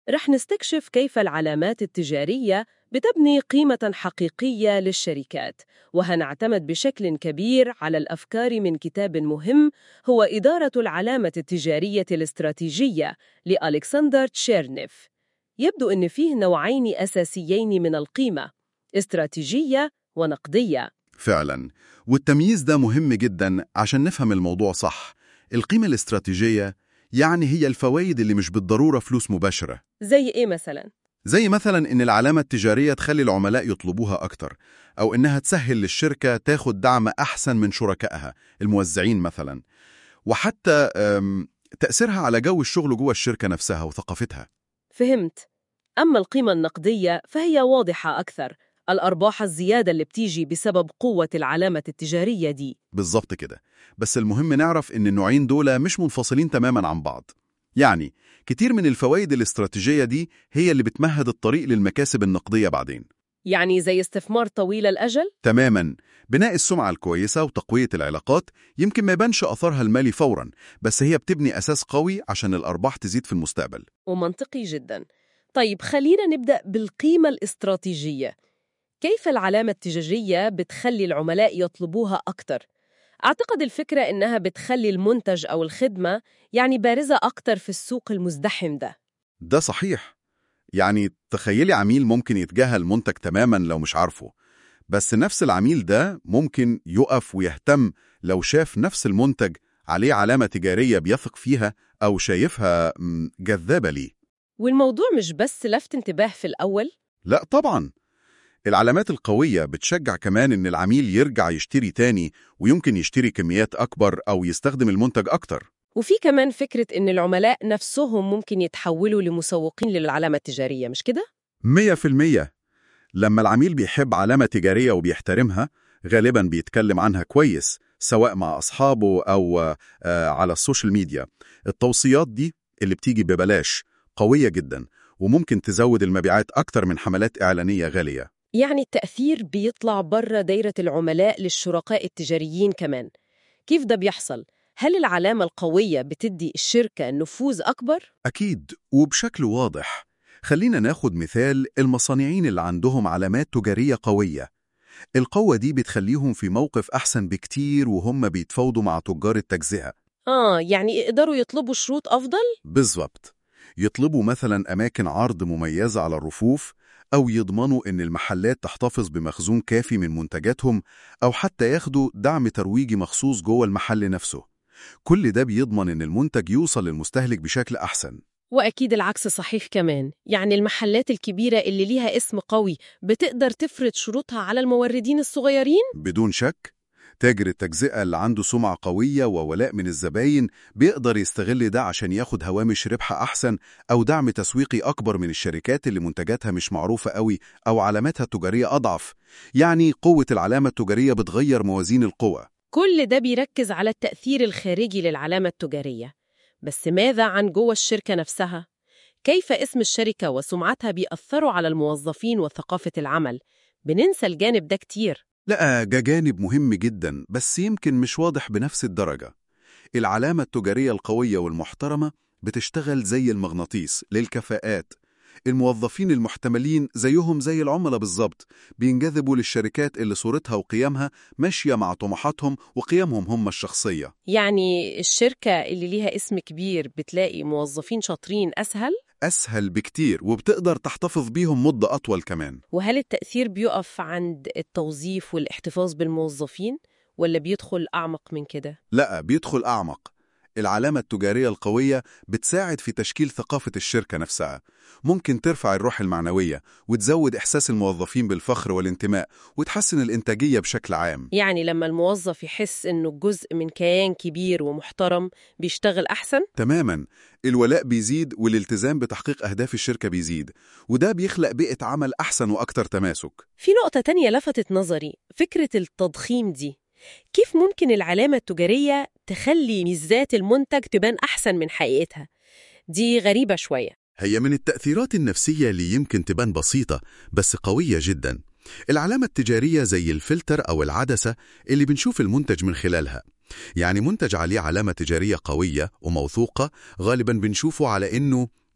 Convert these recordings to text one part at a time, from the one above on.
رح نستكشف كيف العلامات التجارية بتبني قيمة حقيقية للشركات وهنعتمد بشكل كبير على الأفكار من كتاب مهم هو إدارة العلامة التجارية الاستراتيجية لألكسندر تشيرنيف يبدو أن فيه نوعين أساسيين من القيمة استراتيجية ونقدية فعلا والتمييز ده مهم جدا عشان نفهم الموضوع صح القيمة الاستراتيجية يعني هي الفوائد اللي مش بالضرورة فلوس مباشرة زي إيه مثلاً؟ زي مثلا إن العلامة التجارية تخلي العملاء يطلبوها أكتر أو إنها تسهل للشركة تاخد دعم أحسن من شركائها الموزعين مثلا وحتى أم، تأثيرها على جو الشغل جوه الشركة نفسها وثقافتها فهمت أما القيمة النقدية فهي واضحة أكثر الأرباح الزيادة اللي بتيجي بسبب قوة العلامة التجارية دي بالظبط كده بس المهم نعرف إن النوعين دول مش منفصلين تماما عن بعض يعني كتير من الفوائد الاستراتيجية دي هي اللي بتمهد الطريق للمكاسب النقدية بعدين يعني زي استثمار طويل الأجل؟ تماما بناء السمعة الكويسة وتقوية العلاقات يمكن ما يبانش أثرها المالي فورا بس هي بتبني أساس قوي عشان الأرباح تزيد في المستقبل ومنطقي جدا طيب خلينا نبدأ بالقيمة الاستراتيجية كيف العلامة التجارية بتخلي العملاء يطلبوها أكتر؟ أعتقد الفكرة إنها بتخلي المنتج أو الخدمة يعني بارزة أكتر في السوق المزدحم ده ده صحيح يعني تخيلي عميل ممكن يتجاهل منتج تماما لو مش عارفه بس نفس العميل ده ممكن يقف ويهتم لو شاف نفس المنتج عليه علامة تجارية بيثق فيها أو شايفها م، جذابة ليه والموضوع مش بس لفت انتباه في الأول لا طبعا العلامات القوية بتشجع كمان إن العميل يرجع يشتري تاني ويمكن يشتري كميات أكبر أو يستخدم المنتج أكتر وفي كمان فكرة إن العملاء نفسهم ممكن يتحولوا لمسوقين للعلامة التجارية مش كده؟ مية في المية لما العميل بيحب علامة تجارية وبيحترمها غالبا بيتكلم عنها كويس سواء مع أصحابه أو آه، على السوشيال ميديا التوصيات دي اللي بتيجي ببلاش قوية جدا وممكن تزود المبيعات أكتر من حملات إعلانية غالية يعني التأثير بيطلع بره دايرة العملاء للشركاء التجاريين كمان كيف ده بيحصل؟ هل العلامة القوية بتدي الشركة نفوذ أكبر؟ أكيد وبشكل واضح خلينا ناخد مثال المصانعين اللي عندهم علامات تجارية قوية القوة دي بتخليهم في موقف أحسن بكتير وهم بيتفاوضوا مع تجار التجزئة آه يعني يقدروا يطلبوا شروط أفضل؟ بالظبط يطلبوا مثلا أماكن عرض مميزة على الرفوف أو يضمنوا إن المحلات تحتفظ بمخزون كافي من منتجاتهم أو حتى ياخدوا دعم ترويجي مخصوص جوه المحل نفسه كل ده بيضمن إن المنتج يوصل للمستهلك بشكل أحسن وأكيد العكس صحيح كمان يعني المحلات الكبيرة اللي ليها اسم قوي بتقدر تفرض شروطها على الموردين الصغيرين؟ بدون شك تاجر التجزئة اللي عنده سمعة قوية وولاء من الزباين بيقدر يستغل ده عشان ياخد هوامش ربح أحسن أو دعم تسويقي أكبر من الشركات اللي منتجاتها مش معروفة قوي أو علاماتها التجارية أضعف يعني قوة العلامة التجارية بتغير موازين القوى كل ده بيركز على التأثير الخارجي للعلامة التجارية بس ماذا عن جوه الشركة نفسها؟ كيف اسم الشركة وسمعتها بيأثروا على الموظفين وثقافة العمل؟ بننسى الجانب ده كتير لا ده جانب مهم جدا بس يمكن مش واضح بنفس الدرجة العلامة التجارية القوية والمحترمة بتشتغل زي المغناطيس للكفاءات الموظفين المحتملين زيهم زي العملاء بالظبط بينجذبوا للشركات اللي صورتها وقيمها ماشية مع طموحاتهم وقيمهم هم الشخصية يعني الشركة اللي ليها اسم كبير بتلاقي موظفين شاطرين أسهل؟ أسهل بكتير وبتقدر تحتفظ بيهم مدة أطول كمان وهل التأثير بيقف عند التوظيف والاحتفاظ بالموظفين؟ ولا بيدخل أعمق من كده؟ لا بيدخل أعمق العلامة التجارية القوية بتساعد في تشكيل ثقافة الشركة نفسها ممكن ترفع الروح المعنوية وتزود إحساس الموظفين بالفخر والانتماء وتحسن الإنتاجية بشكل عام يعني لما الموظف يحس إنه جزء من كيان كبير ومحترم بيشتغل أحسن؟ تماما الولاء بيزيد والالتزام بتحقيق أهداف الشركة بيزيد وده بيخلق بيئة عمل أحسن وأكتر تماسك في نقطة تانية لفتت نظري فكرة التضخيم دي كيف ممكن العلامة التجارية تخلي ميزات المنتج تبان أحسن من حقيقتها؟ دي غريبة شوية هي من التأثيرات النفسية اللي يمكن تبان بسيطة بس قوية جدا العلامة التجارية زي الفلتر أو العدسة اللي بنشوف المنتج من خلالها يعني منتج عليه علامة تجارية قوية وموثوقة غالبا بنشوفه على إنه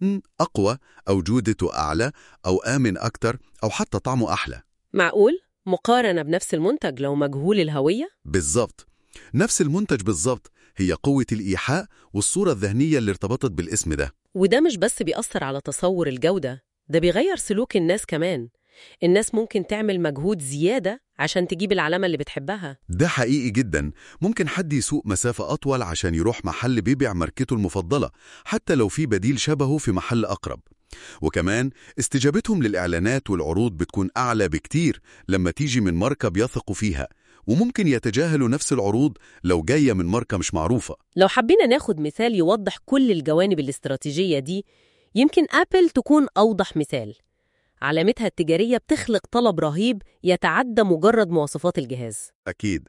متن أقوى أو جودته أعلى أو آمن أكتر أو حتى طعمه أحلى معقول؟ مقارنة بنفس المنتج لو مجهول الهوية؟ بالظبط نفس المنتج بالظبط هي قوة الإيحاء والصورة الذهنية اللي ارتبطت بالاسم ده وده مش بس بيأثر على تصور الجودة ده بيغير سلوك الناس كمان الناس ممكن تعمل مجهود زيادة عشان تجيب العلامة اللي بتحبها ده حقيقي جدا ممكن حد يسوق مسافة أطول عشان يروح محل بيبيع ماركته المفضلة حتى لو في بديل شبهه في محل أقرب وكمان استجابتهم للإعلانات والعروض بتكون أعلى بكتير لما تيجي من ماركة بيثقوا فيها وممكن يتجاهلوا نفس العروض لو جاية من ماركة مش معروفة لو حبينا ناخد مثال يوضح كل الجوانب الاستراتيجية دي يمكن أبل تكون أوضح مثال علامتها التجارية بتخلق طلب رهيب يتعدى مجرد مواصفات الجهاز أكيد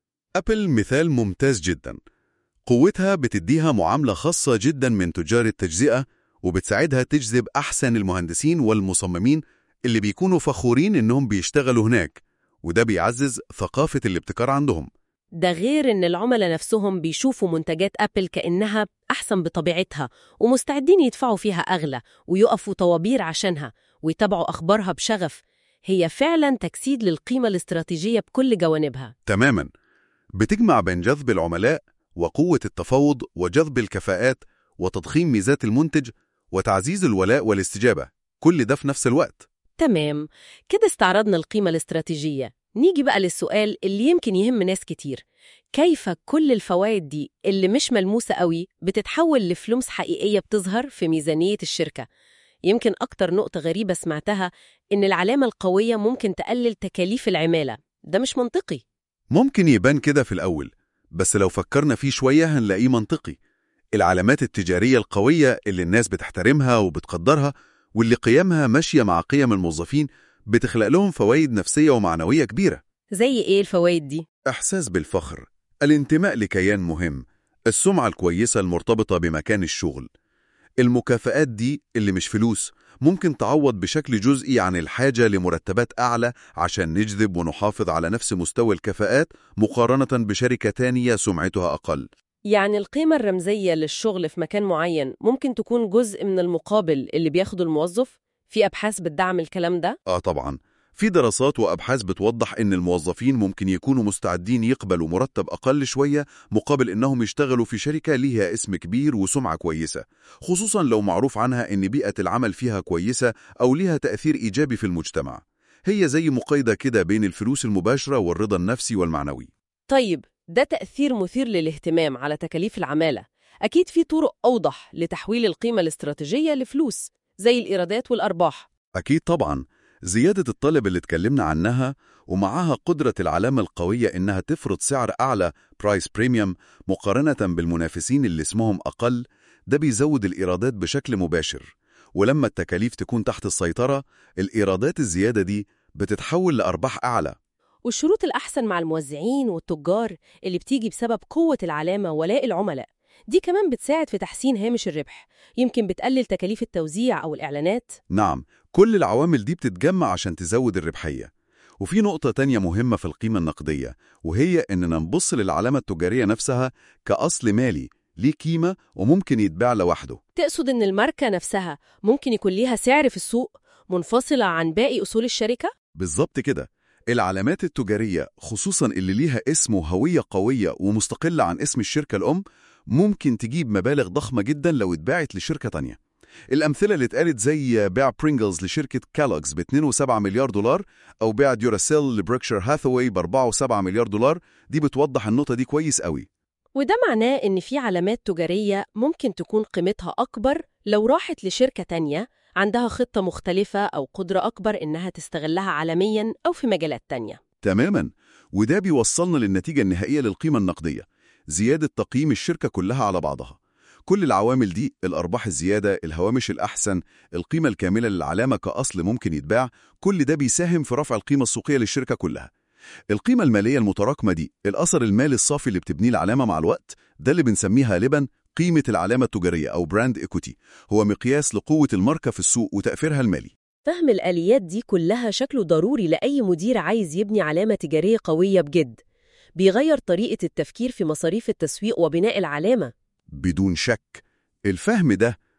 أبل مثال ممتاز جدا قوتها بتديها معاملة خاصة جدا من تجار التجزئة وبتساعدها تجذب أحسن المهندسين والمصممين اللي بيكونوا فخورين إنهم بيشتغلوا هناك وده بيعزز ثقافة الابتكار عندهم ده غير إن العملاء نفسهم بيشوفوا منتجات أبل كأنها أحسن بطبيعتها ومستعدين يدفعوا فيها أغلى ويقفوا طوابير عشانها ويتابعوا أخبارها بشغف هي فعلا تجسيد للقيمة الاستراتيجية بكل جوانبها تماما بتجمع بين جذب العملاء وقوة التفاوض وجذب الكفاءات وتضخيم ميزات المنتج وتعزيز الولاء والاستجابة كل ده في نفس الوقت تمام كده استعرضنا القيمة الاستراتيجية نيجي بقى للسؤال اللي يمكن يهم ناس كتير كيف كل الفوائد دي اللي مش ملموسة قوي بتتحول لفلوس حقيقية بتظهر في ميزانية الشركة يمكن أكتر نقطة غريبة سمعتها إن العلامة القوية ممكن تقلل تكاليف العمالة ده مش منطقي ممكن يبان كده في الأول بس لو فكرنا فيه شوية هنلاقيه منطقي العلامات التجارية القوية اللي الناس بتحترمها وبتقدرها واللي قيمها ماشية مع قيم الموظفين بتخلق لهم فوائد نفسية ومعنوية كبيرة زي إيه الفوائد دي؟ إحساس بالفخر الانتماء لكيان مهم السمعة الكويسة المرتبطة بمكان الشغل المكافآت دي اللي مش فلوس ممكن تعوض بشكل جزئي عن الحاجة لمرتبات أعلى عشان نجذب ونحافظ على نفس مستوى الكفاءات مقارنة بشركة تانية سمعتها أقل يعني القيمة الرمزية للشغل في مكان معين ممكن تكون جزء من المقابل اللي بياخده الموظف؟ في أبحاث بتدعم الكلام ده؟ آه طبعا في دراسات وأبحاث بتوضح إن الموظفين ممكن يكونوا مستعدين يقبلوا مرتب أقل شوية مقابل إنهم يشتغلوا في شركة ليها اسم كبير وسمعة كويسة خصوصا لو معروف عنها إن بيئة العمل فيها كويسة أو ليها تأثير إيجابي في المجتمع هي زي مقايضة كده بين الفلوس المباشرة والرضا النفسي والمعنوي طيب ده تأثير مثير للاهتمام على تكاليف العمالة أكيد في طرق أوضح لتحويل القيمة الاستراتيجية لفلوس زي الإيرادات والأرباح أكيد طبعا زيادة الطلب اللي اتكلمنا عنها ومعها قدرة العلامة القوية إنها تفرض سعر أعلى برايس بريميوم مقارنة بالمنافسين اللي اسمهم أقل ده بيزود الإيرادات بشكل مباشر ولما التكاليف تكون تحت السيطرة الإيرادات الزيادة دي بتتحول لأرباح أعلى والشروط الأحسن مع الموزعين والتجار اللي بتيجي بسبب قوة العلامة ولاء العملاء دي كمان بتساعد في تحسين هامش الربح يمكن بتقلل تكاليف التوزيع أو الإعلانات نعم كل العوامل دي بتتجمع عشان تزود الربحية وفي نقطة تانية مهمة في القيمة النقدية وهي إننا نبص للعلامة التجارية نفسها كأصل مالي ليه قيمة وممكن يتباع لوحده تقصد إن الماركة نفسها ممكن يكون ليها سعر في السوق منفصلة عن باقي أصول الشركة؟ بالظبط كده العلامات التجارية خصوصا اللي ليها اسم وهوية قوية ومستقلة عن اسم الشركة الأم ممكن تجيب مبالغ ضخمة جدا لو اتباعت لشركة تانية الأمثلة اللي اتقالت زي بيع برينجلز لشركة كالوجز ب 2.7 مليار دولار أو بيع ديوراسيل لبريكشر هاثاواي ب 4.7 مليار دولار دي بتوضح النقطة دي كويس قوي وده معناه إن في علامات تجارية ممكن تكون قيمتها أكبر لو راحت لشركة تانية عندها خطة مختلفة أو قدرة أكبر إنها تستغلها عالمياً أو في مجالات تانية تماما وده بيوصلنا للنتيجة النهائية للقيمة النقدية زيادة تقييم الشركة كلها على بعضها كل العوامل دي الأرباح الزيادة الهوامش الأحسن القيمة الكاملة للعلامة كأصل ممكن يتباع كل ده بيساهم في رفع القيمة السوقية للشركة كلها القيمة المالية المتراكمة دي الأثر المالي الصافي اللي بتبنيه العلامة مع الوقت ده اللي بنسميه غالبا قيمة العلامة التجارية أو براند إيكوتي هو مقياس لقوة الماركة في السوق وتأثيرها المالي فهم الآليات دي كلها شكله ضروري لأي مدير عايز يبني علامة تجارية قوية بجد بيغير طريقة التفكير في مصاريف التسويق وبناء العلامة بدون شك الفهم ده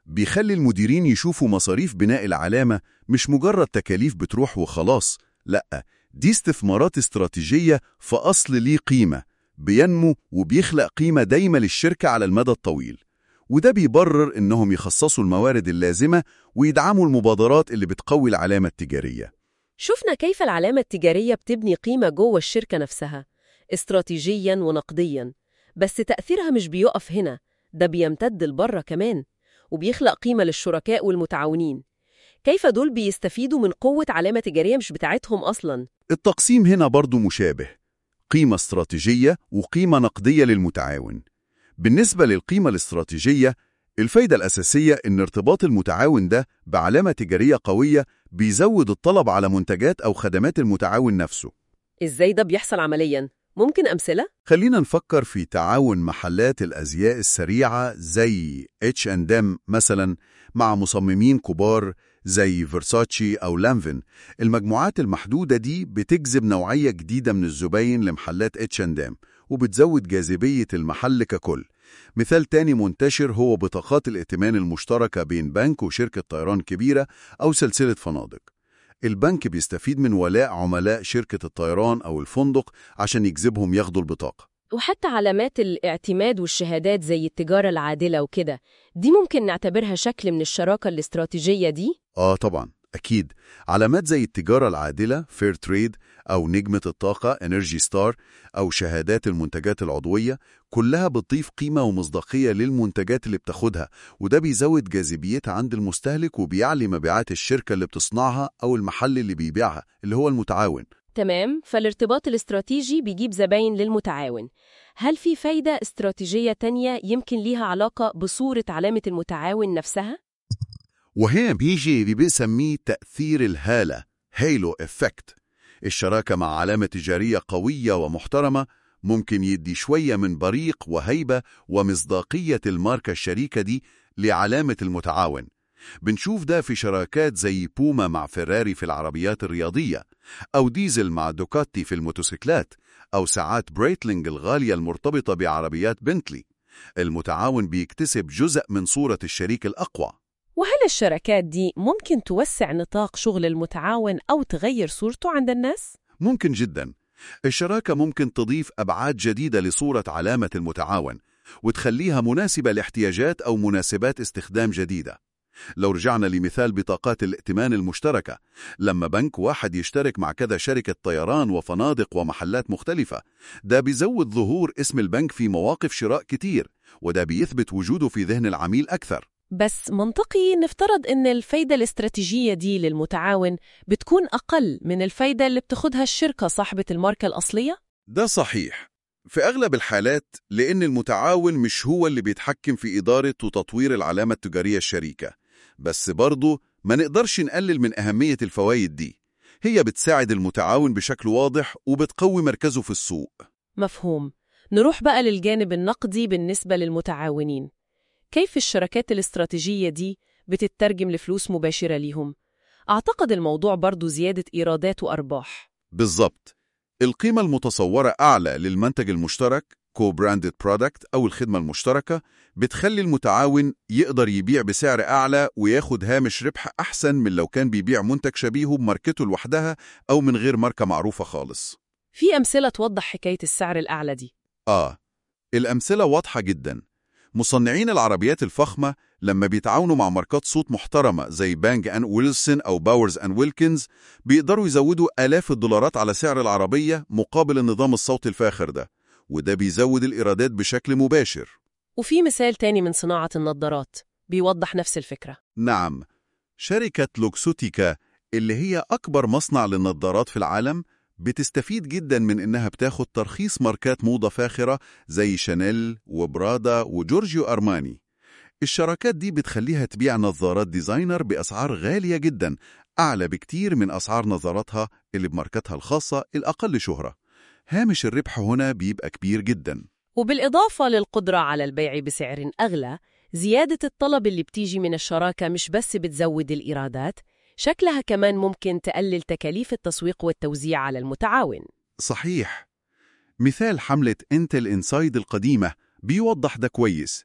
بيخلي المديرين يشوفوا مصاريف بناء العلامة مش مجرد تكاليف بتروح وخلاص لأ دي استثمارات استراتيجية في أصل ليه قيمة بينمو وبيخلق قيمة دايمة للشركة على المدى الطويل وده بيبرر إنهم يخصصوا الموارد اللازمة ويدعموا المبادرات اللي بتقوي العلامة التجارية شفنا كيف العلامة التجارية بتبني قيمة جوه الشركة نفسها استراتيجياً ونقدياً بس تأثيرها مش بيقف هنا ده بيمتد لبره كمان وبيخلق قيمة للشركاء والمتعاونين كيف دول بيستفيدوا من قوة علامة تجارية مش بتاعتهم أصلاً؟ التقسيم هنا برضو مشابه قيمة استراتيجية وقيمة نقدية للمتعاون بالنسبة للقيمة الاستراتيجية الفايدة الأساسية إن ارتباط المتعاون ده بعلامة تجارية قوية بيزود الطلب على منتجات أو خدمات المتعاون نفسه إزاي ده بيحصل عملياً؟ ممكن أمثلة؟ خلينا نفكر في تعاون محلات الأزياء السريعة زي H&M مثلا مع مصممين كبار زي فيرساتشي أو لانفن المجموعات المحدودة دي بتجذب نوعية جديدة من الزباين لمحلات H&M وبتزود جاذبية المحل ككل مثال تاني منتشر هو بطاقات الائتمان المشتركة بين بنك وشركة طيران كبيرة أو سلسلة فنادق البنك بيستفيد من ولاء عملاء شركة الطيران أو الفندق عشان يجذبهم ياخدوا البطاقة وحتى علامات الاعتماد والشهادات زي التجارة العادلة وكده دي ممكن نعتبرها شكل من الشراكة الاستراتيجية دي؟ آه طبعا أكيد علامات زي التجارة العادلة فير تريد أو نجمة الطاقة انرجي ستار أو شهادات المنتجات العضوية كلها بتضيف قيمة ومصداقية للمنتجات اللي بتاخدها وده بيزود جاذبيتها عند المستهلك وبيعلي مبيعات الشركة اللي بتصنعها أو المحل اللي بيبيعها اللي هو المتعاون تمام فالارتباط الاستراتيجي بيجيب زباين للمتعاون هل في فايدة استراتيجية تانية يمكن ليها علاقة بصورة علامة المتعاون نفسها؟ وهنا بيجي اللي بيسميه تأثير الهالة هيلو إفكت الشراكة مع علامة تجارية قوية ومحترمة ممكن يدي شوية من بريق وهيبة ومصداقية الماركة الشريكة دي لعلامة المتعاون بنشوف ده في شراكات زي بوما مع فيراري في العربيات الرياضية أو ديزل مع دوكاتي في الموتوسيكلات أو ساعات بريتلينج الغالية المرتبطة بعربيات بنتلي المتعاون بيكتسب جزء من صورة الشريك الأقوى وهل الشراكات دي ممكن توسع نطاق شغل المتعاون أو تغير صورته عند الناس؟ ممكن جدا الشراكة ممكن تضيف أبعاد جديدة لصورة علامة المتعاون وتخليها مناسبة لاحتياجات أو مناسبات استخدام جديدة لو رجعنا لمثال بطاقات الائتمان المشتركة لما بنك واحد يشترك مع كذا شركة طيران وفنادق ومحلات مختلفة ده بيزود ظهور اسم البنك في مواقف شراء كتير وده بيثبت وجوده في ذهن العميل أكثر بس منطقي نفترض إن الفايدة الاستراتيجية دي للمتعاون بتكون أقل من الفايدة اللي بتاخدها الشركة صاحبة الماركة الأصلية؟ ده صحيح في أغلب الحالات لأن المتعاون مش هو اللي بيتحكم في إدارة وتطوير العلامة التجارية الشريكة بس برضه ما نقدرش نقلل من أهمية الفوائد دي هي بتساعد المتعاون بشكل واضح وبتقوي مركزه في السوق مفهوم نروح بقى للجانب النقدي بالنسبة للمتعاونين كيف الشراكات الاستراتيجية دي بتترجم لفلوس مباشرة ليهم؟ أعتقد الموضوع برضو زيادة إيرادات وأرباح بالظبط القيمة المتصورة أعلى للمنتج المشترك كو براندد برودكت أو الخدمة المشتركة بتخلي المتعاون يقدر يبيع بسعر أعلى وياخد هامش ربح أحسن من لو كان بيبيع منتج شبيهه بماركته لوحدها أو من غير ماركة معروفة خالص في أمثلة توضح حكاية السعر الأعلى دي آه الأمثلة واضحة جدا مصنعين العربيات الفخمة لما بيتعاونوا مع ماركات صوت محترمة زي بانج أن ويلسون أو باورز أن ويلكنز بيقدروا يزودوا آلاف الدولارات على سعر العربية مقابل النظام الصوتي الفاخر ده وده بيزود الإيرادات بشكل مباشر وفي مثال تاني من صناعة النظارات بيوضح نفس الفكرة نعم شركة لوكسوتيكا اللي هي أكبر مصنع للنظارات في العالم بتستفيد جدا من إنها بتاخد ترخيص ماركات موضة فاخرة زي شانيل وبرادا وجورجيو أرماني الشراكات دي بتخليها تبيع نظارات ديزاينر بأسعار غالية جدا أعلى بكتير من أسعار نظاراتها اللي بماركتها الخاصة الأقل شهرة هامش الربح هنا بيبقى كبير جدا وبالإضافة للقدرة على البيع بسعر أغلى زيادة الطلب اللي بتيجي من الشراكة مش بس بتزود الإيرادات شكلها كمان ممكن تقلل تكاليف التسويق والتوزيع على المتعاون صحيح مثال حملة انتل انسايد القديمة بيوضح ده كويس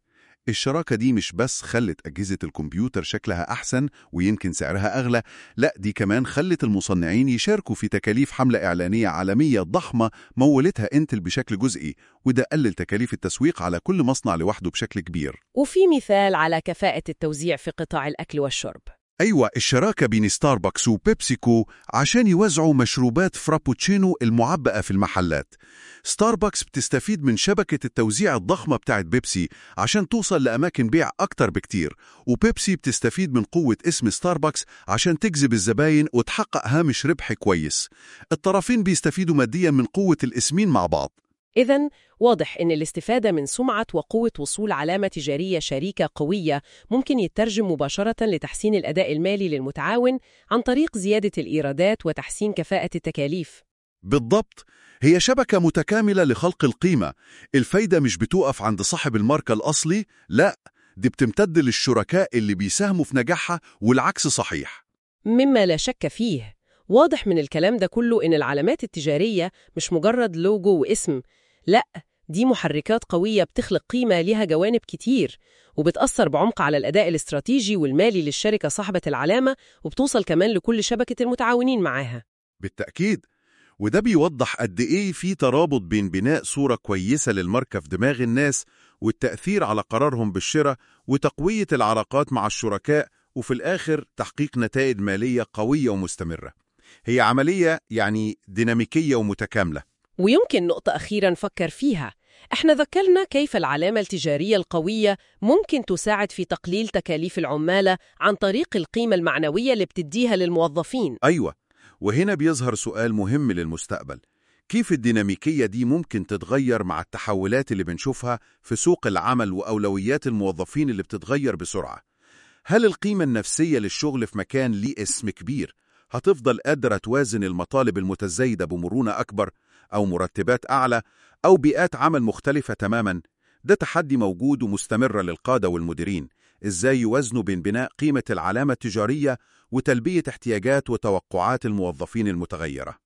الشراكة دي مش بس خلت أجهزة الكمبيوتر شكلها أحسن ويمكن سعرها أغلى، لا دي كمان خلت المصنعين يشاركوا في تكاليف حملة إعلانية عالمية ضخمة مولتها انتل بشكل جزئي، وده قلل تكاليف التسويق على كل مصنع لوحده بشكل كبير. وفي مثال على كفاءة التوزيع في قطاع الأكل والشرب أيوة الشراكة بين ستاربكس وبيبسيكو عشان يوزعوا مشروبات فرابوتشينو المعبأة في المحلات ستاربكس بتستفيد من شبكة التوزيع الضخمة بتاعت بيبسي عشان توصل لأماكن بيع أكتر بكتير وبيبسي بتستفيد من قوة اسم ستاربكس عشان تجذب الزباين وتحقق هامش ربح كويس الطرفين بيستفيدوا ماديا من قوة الاسمين مع بعض إذا واضح إن الاستفادة من سمعة وقوة وصول علامة تجارية شريكة قوية ممكن يترجم مباشرة لتحسين الأداء المالي للمتعاون عن طريق زيادة الإيرادات وتحسين كفاءة التكاليف بالضبط هي شبكة متكاملة لخلق القيمة الفايدة مش بتوقف عند صاحب الماركة الأصلي لا دي بتمتد للشركاء اللي بيساهموا في نجاحها والعكس صحيح مما لا شك فيه واضح من الكلام ده كله إن العلامات التجارية مش مجرد لوجو واسم لا دي محركات قوية بتخلق قيمة ليها جوانب كتير وبتأثر بعمق على الأداء الاستراتيجي والمالي للشركة صاحبة العلامة وبتوصل كمان لكل شبكة المتعاونين معاها بالتأكيد وده بيوضح قد إيه في ترابط بين بناء صورة كويسة للماركة في دماغ الناس والتأثير على قرارهم بالشراء وتقوية العلاقات مع الشركاء وفي الآخر تحقيق نتائج مالية قوية ومستمرة هي عملية يعني ديناميكية ومتكاملة ويمكن نقطة أخيرة نفكر فيها احنا ذكرنا كيف العلامة التجارية القوية ممكن تساعد في تقليل تكاليف العمالة عن طريق القيمة المعنوية اللي بتديها للموظفين أيوة وهنا بيظهر سؤال مهم للمستقبل كيف الديناميكية دي ممكن تتغير مع التحولات اللي بنشوفها في سوق العمل وأولويات الموظفين اللي بتتغير بسرعة هل القيمة النفسية للشغل في مكان ليه اسم كبير هتفضل قادرة توازن المطالب المتزايدة بمرونة أكبر أو مرتبات أعلى أو بيئات عمل مختلفة تماما ده تحدي موجود ومستمر للقادة والمديرين إزاي يوازنوا بين بناء قيمة العلامة التجارية وتلبية احتياجات وتوقعات الموظفين المتغيرة